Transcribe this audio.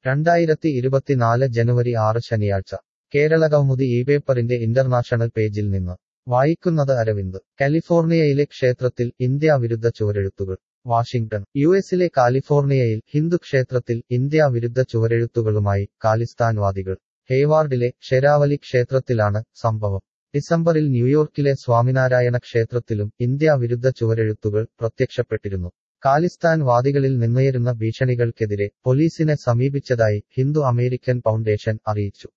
രണ്ടായിരത്തി ഇരുപത്തിനാല് ജനുവരി ആറ് ശനിയാഴ്ച കേരളകൗമുദി ഈ പേപ്പറിന്റെ ഇന്റർനാഷണൽ പേജിൽ നിന്ന് വായിക്കുന്നത് അരവിന്ദ് കാലിഫോർണിയയിലെ ക്ഷേത്രത്തിൽ ഇന്ത്യ വിരുദ്ധ ചുവരെഴുത്തുകൾ വാഷിംഗ്ടൺ യു എസിലെ കാലിഫോർണിയയിൽ ഹിന്ദു ക്ഷേത്രത്തിൽ ഇന്ത്യ വിരുദ്ധ ചുവരെഴുത്തുകളുമായി ഖാലിസ്ഥാൻവാദികൾ ഹേവാർഡിലെ ഷെരാവലി ക്ഷേത്രത്തിലാണ് സംഭവം ഡിസംബറിൽ ന്യൂയോർക്കിലെ സ്വാമിനാരായണ ക്ഷേത്രത്തിലും ഇന്ത്യ വിരുദ്ധ ചുവരെഴുത്തുകൾ പ്രത്യക്ഷപ്പെട്ടിരുന്നു ഖാലിസ്ഥാൻ വാദികളിൽ നിന്നുയരുന്ന ഭീഷണികൾക്കെതിരെ പോലീസിനെ സമീപിച്ചതായി ഹിന്ദു അമേരിക്കൻ ഫൗണ്ടേഷൻ അറിയിച്ചു